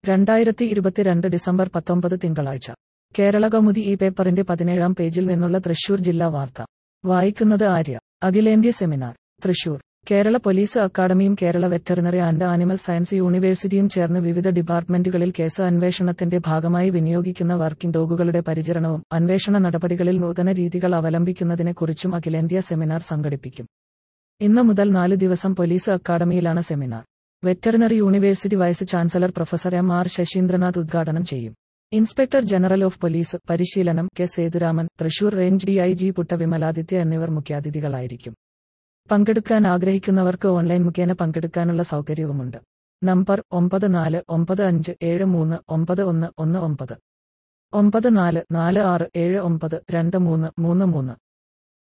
രണ്ടായിരത്തി ഇരുപത്തിരണ്ട് ഡിസംബർ പത്തൊമ്പത് തിങ്കളാഴ്ച കേരള കൗമുദി ഈ പേപ്പറിന്റെ പതിനേഴാം പേജിൽ നിന്നുള്ള തൃശൂർ ജില്ലാ വാർത്ത വായിക്കുന്നത് ആര്യ അഖിലേന്ത്യ സെമിനാർ തൃശൂർ കേരള പോലീസ് അക്കാദമിയും Kerala veterinary and animal science യൂണിവേഴ്സിറ്റിയും ചേർന്ന് വിവിധ ഡിപ്പാർട്ട്മെന്റുകളിൽ കേസ് അന്വേഷണത്തിന്റെ ഭാഗമായി വിനിയോഗിക്കുന്ന വർക്കിംഗ് ഡോഗുകളുടെ പരിചരണവും അന്വേഷണ നടപടികളിൽ നൂതന രീതികൾ അവലംബിക്കുന്നതിനെക്കുറിച്ചും അഖിലേന്ത്യാ സെമിനാർ സംഘടിപ്പിക്കും ഇന്ന് മുതൽ നാല് ദിവസം പോലീസ് അക്കാദമിയിലാണ് seminar veterinary university vice chancellor professor M R Sasindranath ഉദ്ഘാടനം ചെയ്യും ഇൻസ്പെക്ടർ ജനറൽ ഓഫ് പോലീസ് പരിശീലനം K Sethuraman Thrissur range D I G Putta Vimaladitya എന്നിവർ മുഖ്യാതിഥികളായിരിക്കും പങ്കെടുക്കാൻ ആഗ്രഹിക്കുന്നവർക്ക് ഓൺലൈൻ മുഖേന പങ്കെടുക്കാനുള്ള സൗകര്യവുമുണ്ട് നമ്പർ ഒമ്പത് നാല് ഒമ്പത് അഞ്ച് ഏഴ് മൂന്ന് ഒമ്പത് ഒന്ന് ഒന്ന് ഒമ്പത് ഒമ്പത് നാല് നാല് ആറ് ഏഴ് ഒമ്പത് രണ്ട് മൂന്ന് മൂന്ന് മൂന്ന്